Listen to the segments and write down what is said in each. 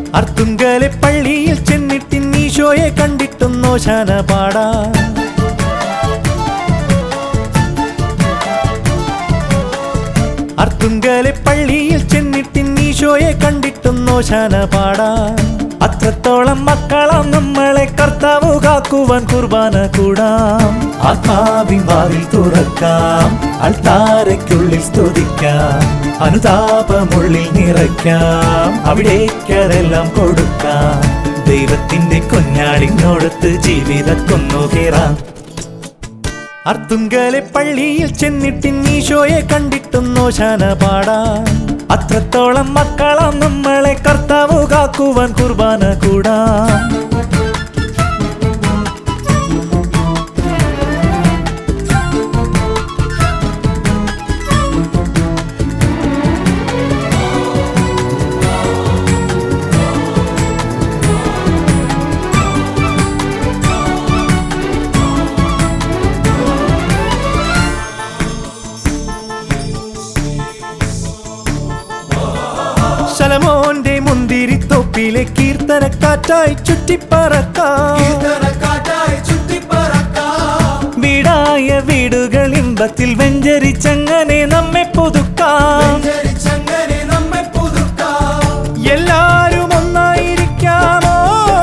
അർത്തുങ്കലെ പള്ളിയിൽ ചെന്നിട്ട് ഈശോയെ കണ്ടിട്ടും നോശാന പാടാ അർത്തുങ്കലെ പള്ളിയിൽ ചെന്നിട്ട് ഈശോയെ കണ്ടിട്ടും നോശാന പാടാ അത്രത്തോളം മക്കളാം നമ്മളെ കർത്താവ് കാക്കുവാൻ കുർബാന കൂടാം ആത്മാവിൻ വാതിൽ തുറക്കാം അൾത്താരയ്ക്കുള്ളിൽ സ്തുതിക്കാം അനുതാപമുള്ളിൽ നിറയ്ക്കാം അവിടേക്കതെല്ലാം കൊടുക്കാം ദൈവത്തിന്റെ കുഞ്ഞാടിനോടത്ത് ജീവിത കൊന്നുകേറാം അർത്തുങ്കലെ പള്ളിയിൽ ചെന്നിട്ട് ഈശോയെ കണ്ടിട്ടും നോശാന പാടാ അത്രത്തോളം മക്കളാം നമ്മളെ കർത്താവ് കാക്കുവാൻ കുർബാന കൂടാം ശലമോന്റെ മുന്തിരിത്തോപ്പിലെ കീർത്തനക്കാറ്റായി ചുറ്റിപ്പറക്കാം വീടായ വീടുകൾ ഇമ്പത്തിൽ വെഞ്ചരിച്ചങ്ങനെ നമ്മെ പുതുക്കാം എല്ലാരും ഒന്നായിരിക്കാമോ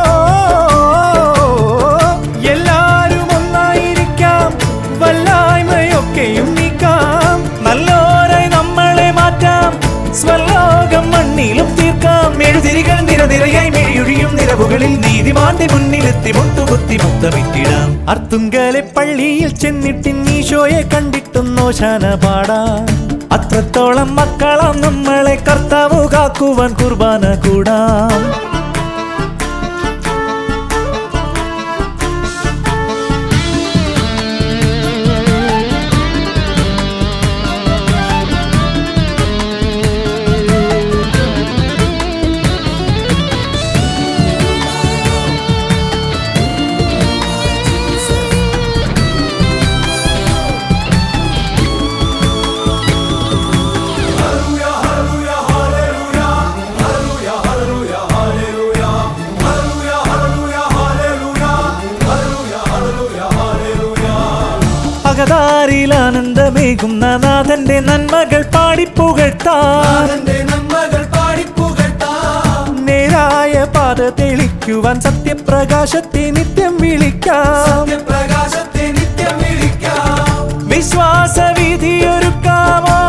എല്ലാരും ഒന്നായിരിക്കാം വല്ലായ്മയൊക്കെയും നീക്കാം നല്ലോരായി നമ്മളെ മാറ്റാം സ്വലോകം മണ്ണിലും തീർക്കാം മെഴുതിരികൾ നിരനിരയായി മെഴിയൊഴിയും നിരവുകളിൽ നീതിമാന്റെ മുന്നിലെത്തി മുട്ടുകുത്തി മുത്തമിട്ടിടാം അർത്തുങ്കലെ പള്ളിയിൽ ചെന്നിട്ട് ഈശോയെ കണ്ടിട്ടും നോശാന പാടാ അത്രത്തോളം മക്കളാം നമ്മളെ കർത്താവ് കാക്കുവാൻ കുർബാന കൂടാം അകതാരിൽ ആനന്ദമേകുന്ന നാഥന്റെ നന്മകൾ പാടിപ്പുകഴ്ത്താൻ നേരായ പാത തെളിക്കുവാൻ സത്യപ്രകാശത്തെ നിത്യം വിളിക്കാം വിശ്വാസ വിധിയൊരുക്കാമോ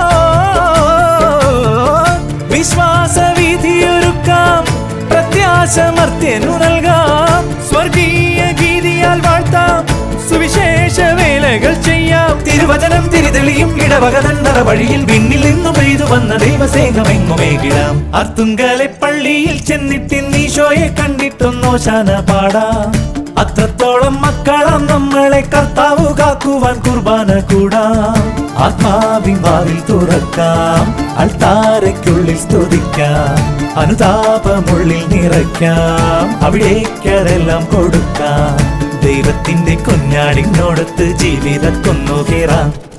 വിശ്വാസ വിധിയൊരുക്കാം പ്രത്യാശമർത്യനു നൽകാം സ്വർഗീയ ഗീതിയാൽ വാഴ്ത്താം സുവിശേഷ വേലകൾ ചെയ്യാം തിരുവചനം തിരിതെളിയും ഇടവകതണ്ടറ വഴിയിൽ വിണ്ണിൽ നിന്നു പെയ്തു വന്ന ദൈവസേനമെങ്ങുമേകിടാം അർത്തുങ്കലെ പള്ളിയിൽ ചെന്നിട്ട് ഈശോയെ കണ്ടിട്ടൊന്നോ ശാന പാടാം അത്രത്തോളം മക്കളാം നമ്മളെ കർത്താവ് കാക്കുവാൻ കുർബാന കൂടാം ആത്മാവിൻ വാതിൽ തുറക്കാം അൾത്താരയ്ക്കുള്ളിൽ സ്തുതിക്കാം അനുതാപമുള്ളിൽ നിറയ്ക്കാം അവിടേക്കതെല്ലാം കൊടുക്കാം ദൈവത്തിന്റെ കുഞ്ഞാടിനോടത്ത് ജീവിത കൊന്നുകേറാം